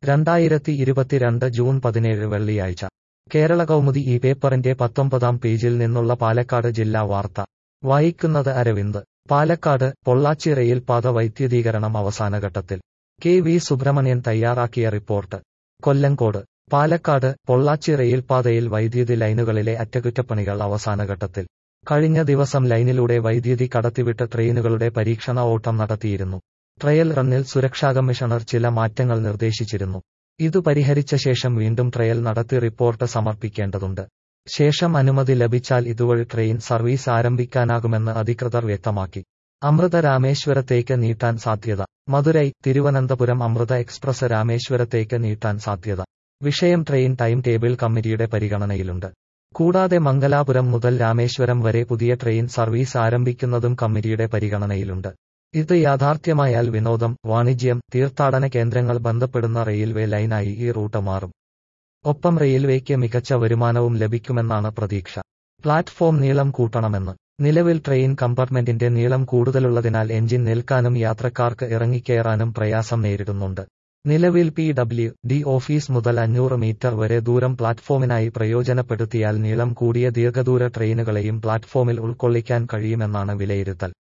രണ്ടായിരത്തി ഇരുപത്തിരണ്ട് ജൂൺ പതിനേഴ് വെള്ളിയാഴ്ച കേരള കൗമുദി ഈ പേപ്പറിന്റെ പത്തൊമ്പതാം പേജിൽ നിന്നുള്ള പാലക്കാട് ജില്ലാ വാർത്ത വായിക്കുന്നത് അരവിന്ദ് പാലക്കാട് പൊള്ളാച്ചി റെയിൽപാത വൈദ്യുതീകരണം അവസാനഘട്ടത്തിൽ കെ വി സുബ്രഹ്മണ്യൻ തയ്യാറാക്കിയ റിപ്പോർട്ട് കൊല്ലങ്കോട് പാലക്കാട് പൊള്ളാച്ചി റെയിൽപാതയിൽ വൈദ്യുതി ലൈനുകളിലെ അറ്റകുറ്റപ്പണികൾ അവസാനഘട്ടത്തിൽ കഴിഞ്ഞ ദിവസം ലൈനിലൂടെ വൈദ്യുതി കടത്തിവിട്ട് ട്രെയിനുകളുടെ പരീക്ഷണ ഓട്ടം നടത്തിയിരുന്നു ട്രയൽ റണ്ണിൽ സുരക്ഷാ കമ്മീഷണർ ചില മാറ്റങ്ങൾ നിർദ്ദേശിച്ചിരുന്നു ഇതു പരിഹരിച്ച ശേഷം വീണ്ടും ട്രയൽ നടത്തി റിപ്പോർട്ട് സമർപ്പിക്കേണ്ടതുണ്ട് ശേഷം അനുമതി ലഭിച്ചാൽ ഇതുവഴി ട്രെയിൻ സർവീസ് ആരംഭിക്കാനാകുമെന്ന് അധികൃതർ വ്യക്തമാക്കി അമൃത രാമേശ്വരത്തേക്ക് നീട്ടാൻ സാധ്യത മധുരൈ തിരുവനന്തപുരം അമൃത എക്സ്പ്രസ് രാമേശ്വരത്തേക്ക് നീട്ടാൻ സാധ്യത വിഷയം ട്രെയിൻ ടൈം ടേബിൾ കമ്മിറ്റിയുടെ പരിഗണനയിലുണ്ട് കൂടാതെ മംഗലാപുരം മുതൽ രാമേശ്വരം വരെ പുതിയ ട്രെയിൻ സർവീസ് ആരംഭിക്കുന്നതും കമ്മിറ്റിയുടെ പരിഗണനയിലുണ്ട് ഇത് യാഥാർത്ഥ്യമായാൽ വിനോദം വാണിജ്യം തീർത്ഥാടന കേന്ദ്രങ്ങൾ ബന്ധപ്പെടുന്ന റെയിൽവേ ലൈനായി ഈ റൂട്ട് മാറും ഒപ്പം റെയിൽവേക്ക് മികച്ച വരുമാനവും ലഭിക്കുമെന്നാണ് പ്രതീക്ഷ പ്ലാറ്റ്ഫോം നീളം കൂട്ടണമെന്ന് നിലവിൽ ട്രെയിൻ കമ്പാർട്ട്മെന്റിന്റെ നീളം കൂടുതലുള്ളതിനാൽ എഞ്ചിൻ നിൽക്കാനും യാത്രക്കാർക്ക് ഇറങ്ങിക്കയറാനും പ്രയാസം നേരിടുന്നുണ്ട് നിലവിൽ പി ഡബ്ല്യു ഡി ഓഫീസ് മുതൽ അഞ്ഞൂറ് മീറ്റർ വരെ ദൂരം പ്ലാറ്റ്ഫോമിനായി പ്രയോജനപ്പെടുത്തിയാൽ നീളം കൂടിയ ദീർഘദൂര ട്രെയിനുകളെയും പ്ലാറ്റ്ഫോമിൽ ഉൾക്കൊള്ളിക്കാൻ കഴിയുമെന്നാണ് വിലയിരുത്തൽ